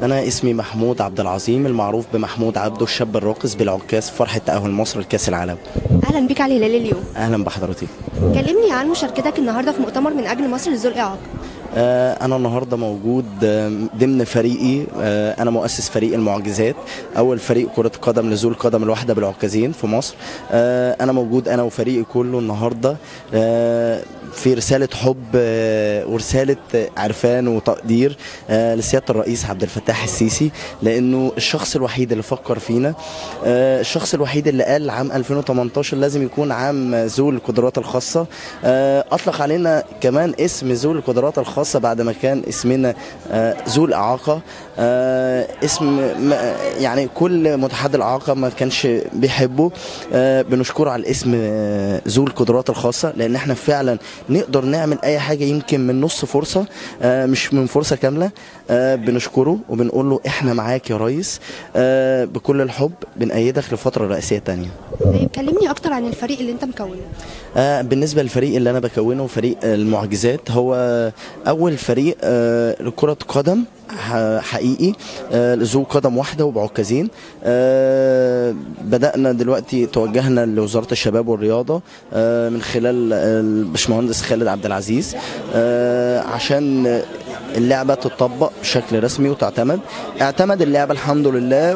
أنا اسمي محمود عبد العظيم المعروف بمحمود عبده الشاب الراقص بالعكاز في فرحة تأهل مصر لكأس العالم اهلا بك على الهلال اليوم أهلا بحضرتك كلمني عن مشاركتك النهارده في مؤتمر من اجل مصر لذوي الاعاقه آه، أنا النهاردة موجود آه، ضمن فريقي آه، أنا مؤسس فريق المعجزات أول فريق كرة قدم لذوي القدم الواحدة بالعكازين في مصر آه، أنا موجود أنا وفريقي كله النهاردة آه، في رسالة حب آه، ورسالة عرفان وتقدير آه، لسيادة الرئيس عبد الفتاح السيسي لأنه الشخص الوحيد اللي فكر فينا آه، الشخص الوحيد اللي قال عام 2018 لازم يكون عام ذوي القدرات الخاصة آه، أطلق علينا كمان اسم ذوي القدرات الخاصة بعد ما كان اسمنا آه، ذو الإعاقة آه، اسم ما- يعني كل متحد الإعاقة ما كانش بيحبه آه، بنشكره على الاسم آه، ذو القدرات الخاصة لأن احنا فعلا نقدر نعمل أي حاجة يمكن من نص فرصة آه، مش من فرصة كاملة آه، بنشكره وبنقول له احنا معاك يا ريس آه، بكل الحب بنأيدك لفترة رئاسية تانية طيب كلمني اكتر عن الفريق اللي انت مكونه آه، بالنسبة للفريق اللي أنا بكونه فريق المعجزات هو أول فريق آه، لكرة قدم ح- حقيقي آه، لذو قدم واحدة وبعكازين آه، بدأنا دلوقتي توجهنا لوزارة الشباب والرياضة آه، من خلال الباشمهندس خالد عبد العزيز آه، عشان اللعبة تطبق بشكل رسمي وتعتمد اعتمد اللعبة الحمد لله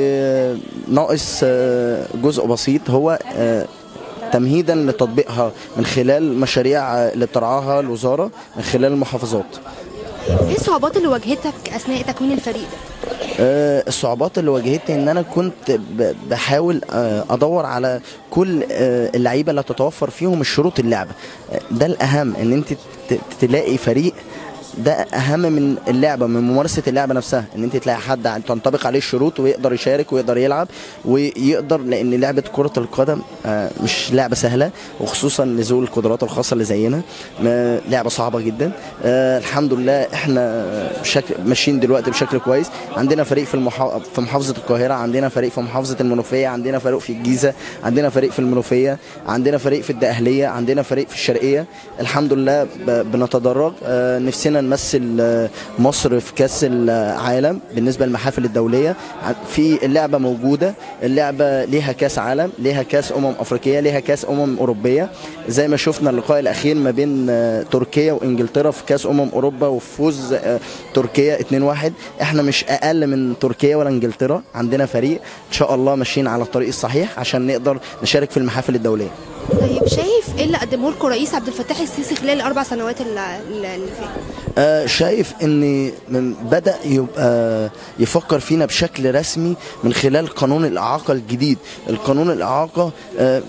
وناقص آه، جزء بسيط هو آه، تمهيدا لتطبيقها من خلال مشاريع اللي بترعاها الوزاره من خلال المحافظات. ايه الصعوبات اللي واجهتك اثناء تكوين الفريق ده آه، الصعوبات اللي واجهتني ان انا كنت ب- بحاول آه، ادور على كل آه، اللعيبه اللي تتوفر فيهم الشروط اللعبه آه، ده الاهم ان انت ت- تلاقي فريق ده اهم من اللعبه من ممارسه اللعبه نفسها ان انت تلاقي حد عن- تنطبق عليه الشروط ويقدر يشارك ويقدر يلعب ويقدر لان لعبه كره القدم آه، مش لعبه سهله وخصوصا لذوي القدرات الخاصه اللي زينا ما- لعبه صعبه جدا آه، الحمد لله احنا بشكل ماشيين دلوقتي بشكل كويس عندنا فريق في المحا... في محافظه القاهره عندنا فريق في محافظه المنوفيه عندنا فريق في الجيزه عندنا فريق في المنوفيه عندنا فريق في الدقهليه عندنا فريق في الشرقيه الحمد لله ب... بنتدرج آه، نفسنا نمثل آه، مصر في كاس العالم بالنسبه للمحافل الدوليه ع- في اللعبه موجوده اللعبه ليها كاس عالم ليها كاس امم افريقيه ليها كاس امم اوروبيه زي ما شفنا اللقاء الاخير ما بين آه، تركيا وانجلترا في كاس امم اوروبا وفوز آه، تركيا 2-1 احنا مش اقل من تركيا ولا انجلترا عندنا فريق ان شاء الله ماشيين على الطريق الصحيح عشان نقدر نشارك في المحافل الدوليه طيب شايف ايه اللي قدمه لكم الرئيس عبد الفتاح السيسي خلال الاربع سنوات اللي اللي فاتت آه، شايف ان من بدا يبقى يفكر فينا بشكل رسمي من خلال قانون الاعاقه الجديد القانون الاعاقه آه،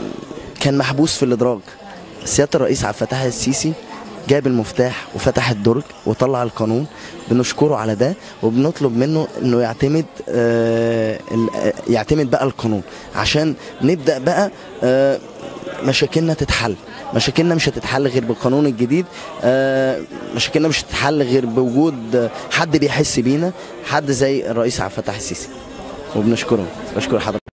كان محبوس في الادراج سياده الرئيس عبد الفتاح السيسي جاب المفتاح وفتح الدرج وطلع القانون بنشكره على ده وبنطلب منه انه يعتمد آه ال- آه، يعتمد بقى القانون عشان نبدا بقى آه مشاكلنا تتحل مشاكلنا مش هتتحل غير بالقانون الجديد آه، مشاكلنا مش هتتحل غير بوجود آه، حد بيحس بينا حد زي الرئيس عبد الفتاح السيسي وبنشكره بشكر حضرتك